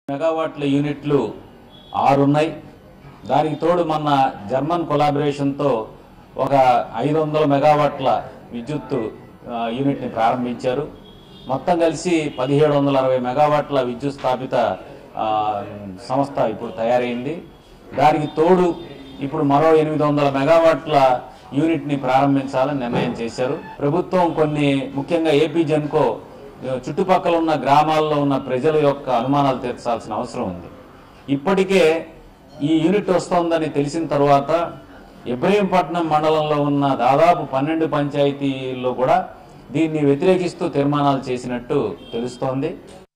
మెగావాట్ల యూనిట్లు ఆరు ఉన్నాయి దానికి తోడు మొన్న జర్మన్ కొలాబరేషన్తో ఒక ఐదు వందల మెగావాట్ల విద్యుత్ ఆ, యూనిట్ని ప్రారంభించారు మొత్తం కలిసి పదిహేడు వందల అరవై మెగావాట్ల విద్యుత్ స్థాపిత ఆ, సంస్థ ఇప్పుడు తయారైంది దానికి తోడు ఇప్పుడు మరో ఎనిమిది వందల మెగావాట్ల యూనిట్ని ప్రారంభించాలని నిర్ణయం చేశారు ప్రభుత్వం కొన్ని ముఖ్యంగా ఏపీ జెన్కో చుట్టుపక్కల ఉన్న గ్రామాల్లో ఉన్న ప్రజల యొక్క అనుమానాలు తీర్చాల్సిన అవసరం ఉంది ఇప్పటికే ఈ యూనిట్ వస్తోందని తెలిసిన తర్వాత ఇబ్రహీంపట్నం మండలంలో ఉన్న దాదాపు పన్నెండు పంచాయతీల్లో కూడా దీన్ని వ్యతిరేకిస్తూ తీర్మానాలు చేసినట్టు తెలుస్తోంది